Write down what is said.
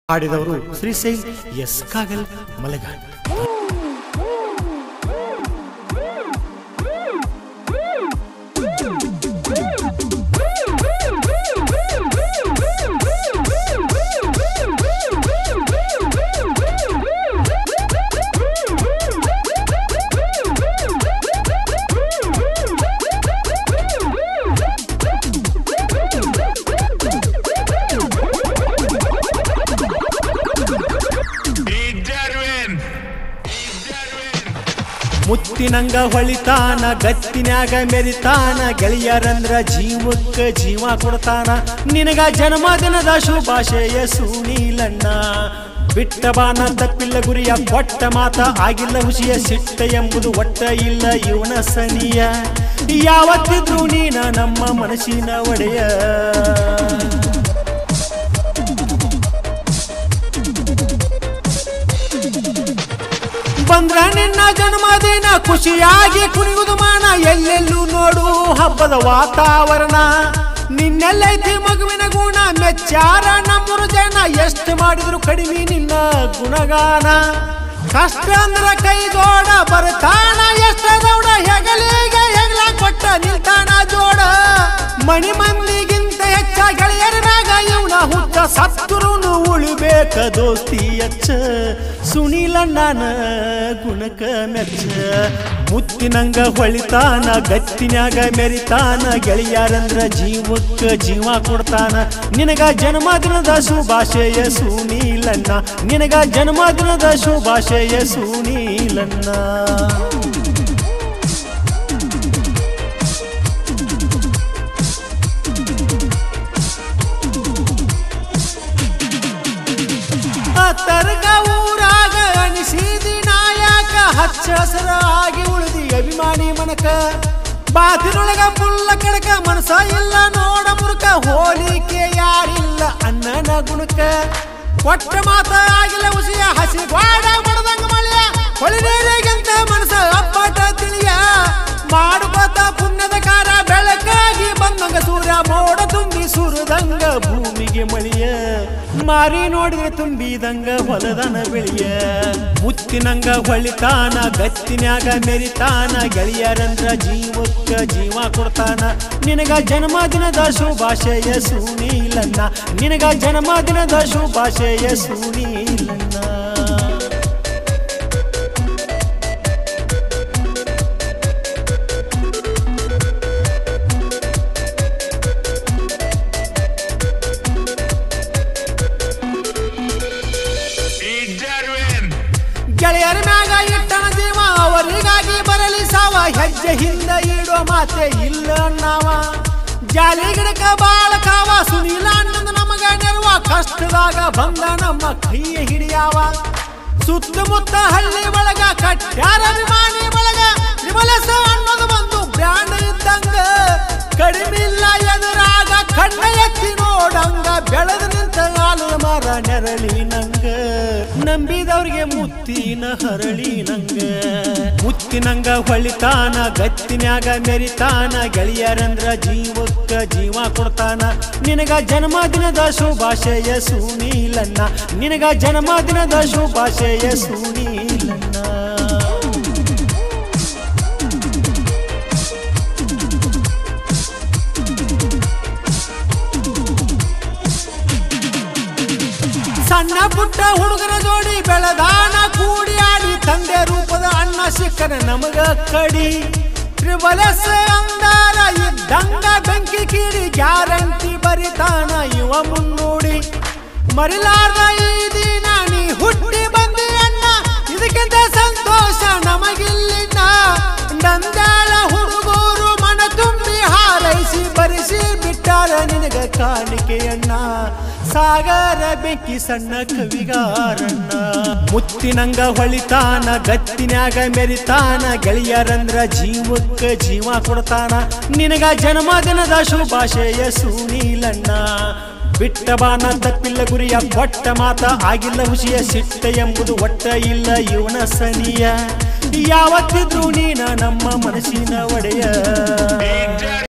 ಹಾಡಿದವರು Shrishail S Kagal Malegad Darwin! ಮುತ್ತಿನಂಗ ಹೊಳಿತಾನ ಗತ್ತಿನ್ಯಾಗ ಮೆರಿತಾನ ಗೆಳೆಯರಂದ್ರ ಜೀವಕ್ಕ ಜೀವ ಕೊಡ್ತಾನ ನಿನಗ ಜನ್ಮದಿನದ ಶುಭಾಶಯ ಸುನೀಲಣ್ಣ ಬಿಟ್ಟ ಬಾನ ತಪ್ಪಿಲ್ಲ ಗುರಿಯ ಕೊಟ್ಟ ಮಾತ ಆಗಿಲ್ಲ ಹುಸಿಯ ಸಿಟ್ಟ ಎಂಬುದು ಒಟ್ಟ ಇಲ್ಲ ಇವನ ಸನಿಯ ಯಾವತ್ತಿದ್ರು ನೀನ ನಮ್ಮ ಮನಸ್ಸಿನ ಒಡೆಯ ಬಂದ್ರ ನಿನ್ನ ಜನ್ಮದಿನ ಖುಷಿಯಾಗಿ ಕುಣಿಯುವುದು ಮಾನ ಎಲ್ಲೆಲ್ಲೂ ನೋಡು ಹಬ್ಬದ ವಾತಾವರಣ ನಿನ್ನೆಲ್ಲೈತಿ ಮಗುವಿನ ಗುಣ ಮೆಚ್ಚಾರ ನಮ್ಮೂರು ಜನ ಎಷ್ಟು ಮಾಡಿದ್ರು ಕಡಿಮೆ ನಿನ್ನ ಗುಣಗಾನ ಕಷ್ಟ ಅಂದ್ರ ಕೈ ಜೋಡ ಬರ್ತಾನ ಎಷ್ಟ ದೌಡ ಹೆಗಲಿಗೆ ಹೆಗಲ ಕೊಟ್ಟ ನಿಲ್ತಾನ ಜೋಡ ಮಣಿ ಮಂದಿಗಿಂತ ಹೆಚ್ಚ ಗೆಳೆಯರ ಮ್ಯಾಗ ಇವನ ಹುಟ್ಟ ಸತ್ತುರುನು ಉಳಿಬೇಕ ದೋಸ್ತಿ ಅಚ್ಚ ಸುನೀಲಣ್ಣನ ಗುಣಕ ಮೆಚ್ಚ ಮುತ್ತಿನಂಗ ಹೊಳಿತಾನ ಗತ್ತಿನ್ಯಾಗ ಮೆರಿತಾನ ಗೆಳೆಯರಂದ್ರ ಜೀವಕ್ಕ ಜೀವ ಕೊಡ್ತಾನ ನಿನಗ ಜನ್ಮದಿನದ ಶುಭಾಶಯ ಸುನೀಲಣ್ಣ ನಿನಗ ಜನ್ಮದಿನದ ಶುಭಾಶಯ ಸುನೀಲಣ್ಣ ತರ್ಗ ಊರಾಗ ಅನಿಸಿದಿ ನಾಯಕ ಹಚ್ಚ ಹಸರಾಗಿ ಉಳಿದಿ ಅಭಿಮಾನಿ ಮನಕ ಬಾತಿನೊಳಗ ಮುಲ್ಲ ಕಡಕ ಮನಸ ಇಲ್ಲ ನೋಡ ಮುರುಕ ಹೋಲಿಕೆ ಯಾರಿಲ್ಲ ಅನ್ನನ ಗುಣಕ ಕೊಟ್ಟ ಮಾತ ಆಗಿಲ್ಲ ಉಸಿಯ ಹಸಿ ಬಾಡ ಬಡದಂಗ ಮಳೆಯ ಹೊಳಿ ನೀರಿಗಿಂತ ಮನಸ ಅಪ್ಪಾಟ ತಿಳಿಯ ಮಾಡುಕೋತ ಪುಣ್ಯದ ಕಾರ ಬೆಳಕಾಗಿ ಬಂದಂಗ ಸೂರ್ಯ ಮೋಡ ತುಂಬಿ ಸುರದಂಗ ಭೂಮಿಗೆ ಮಳಿಯ ಮಾರಿ ನೋಡಿದ್ರೆ ತುಂಬಿದಂಗ ಹೊಲದನ ಬೆಳೆಯ ಮುತ್ತಿನಂಗ ಹೊಳಿತಾನ ಗತ್ತಿನ್ಯಾಗ ಮೆರಿತಾನ ಗೆಳೆಯರಂದ್ರ ಜೀವಕ್ಕ ಜೀವ ಕೊಡ್ತಾನ ನಿನಗ ಜನ್ಮದಿನದ ಶುಭಾಶಯ ಸುನೀಲಣ್ಣ ನಿನಗ ಜನ್ಮದಿನದ ಶುಭಾಶಯ ಸುನೀಲಣ್ಣ Darwin! ಗೆಳೆಯರ ಮ್ಯಾಗ ಇಟ್ಟನ ಜೀವ ಅವರಿಗಾಗಿ ಬರಲಿ ಸಾವ ಹೆಜ್ಜೆ ಹಿಂದ ಇಡೋ ಮಾತೆ ಇಲ್ಲ ನಾವ ಜಾಲಿ ಗಿಡಕ ಬಾಳ ಕಾವ ಸುನೀಲ ಅನ್ನೊಂದು ನಮಗ ನೆರವ ಕಷ್ಟದಾಗ ಬಂದ ನಮ್ಮ ಕೈಯ ಹಿಡಿಯಾವ ಸುತ್ತಮುತ್ತ ಹಳ್ಳಿ ಒಳಗ ಕಟ್ಟ್ಯಾರ ಅಭಿಮಾನಿ ಒಳಗ ವಿಮಲಸ ಅನ್ನೋದು ಒಂದು ಬ್ರ್ಯಾಂಡ್ ಇದ್ದಂಗ ಕಡಿಮೆ ಇಲ್ಲ ಎದುರಾಗ ಕಣ್ಣ ಎತ್ತಿ ನೋಡಂಗ ಬೆಳೆದು ನಿಂತ ಆಲದ ಮರ ನೆರಳಿ ನಂಗ ನಂಬಿದವ್ರಿಗೆ ಮುತ್ತಿನ ಹರಳಿ ನಂಗ ಮುತ್ತಿನಂಗ ಹೊಳಿತಾನ ಗತ್ತಿನ್ಯಾಗ ಮೆರಿತಾನ ಗೆಳೆಯರಂದ್ರ ಜೀವಕ್ಕ ಜೀವ ಕೊಡ್ತಾನ ನಿನಗ ಜನ್ಮದಿನದ ಶುಭಾಶಯ ಸುನೀಲಣ್ಣ ನಿನಗ ಜನ್ಮದಿನದ ಶುಭಾಶಯ ಸುನೀಲಣ್ಣ ಸಣ್ಣ ಪುಟ್ಟ ಹುಡುಗನ ಜೋಡಿ ಬೆಳದಾನ ಕೂಡಿ ಆಡಿ ತಂದೆ ರೂಪದ ಅಣ್ಣ ಸಿಕ್ಕನ ನಮಗ ಕಡಿ ತ್ರಿಬಲಸ ಅಂದಾರ ಇದ್ದಂಗ ಬೆಂಕಿ ಕೀಡಿ ಗ್ಯಾರಂಟಿ ಬರಿತಾನ ಇವ ಮುನ್ನೋಡಿ ಮರಿಲಾರ್ದ ಈ ದಿನ ನೀ ಹುಟ್ಟಿ ಬಂದಿ ಅಣ್ಣ ಇದಕ್ಕಿಂತ ಸಂತೋಷ ನಮಗಿಲ್ಲಿನ ನಂದಾಳ ಹುಡುಗರು ಮನ ತುಂಬಿ ಹಾರೈಸಿ ಬರಿಸಿ ಬಿಟ್ಟಾರ ನಿನಗ ಕಾಣಿಕೆಯಣ್ಣ ಸಾಗರ ಬೆಕ್ಕಿ ಸಣ್ಣ ಕವಿಗಾರಣ್ಣ ಮುತ್ತಿನಂಗ ಹೊಳಿತಾನ ಗತ್ತಿನ್ಯಾಗ ಮೆರಿತಾನ ಗೆಳೆಯರಂದ್ರ ಜೀವಕ್ಕ ಜೀವ ಕೊಡ್ತಾನ ನಿನಗ ಜನ್ಮದಿನದ ಶುಭಾಶಯ ಸುನೀಲಣ್ಣ ಬಿಟ್ಟ ಬಾನ ತಪ್ಪಿಲ್ಲ ಗುರಿಯ ಕೊಟ್ಟ ಮಾತ ಆಗಿಲ್ಲ ಹುಸಿಯ ಸಿಟ್ಟ ಎಂಬುದು ಒಟ್ಟ ಇಲ್ಲ ಇವನ ಸನಿಯ ಯಾವತ್ತಿದ್ರು ನೀನ ನಮ್ಮ ಮನಸ್ಸಿನ ಒಡೆಯ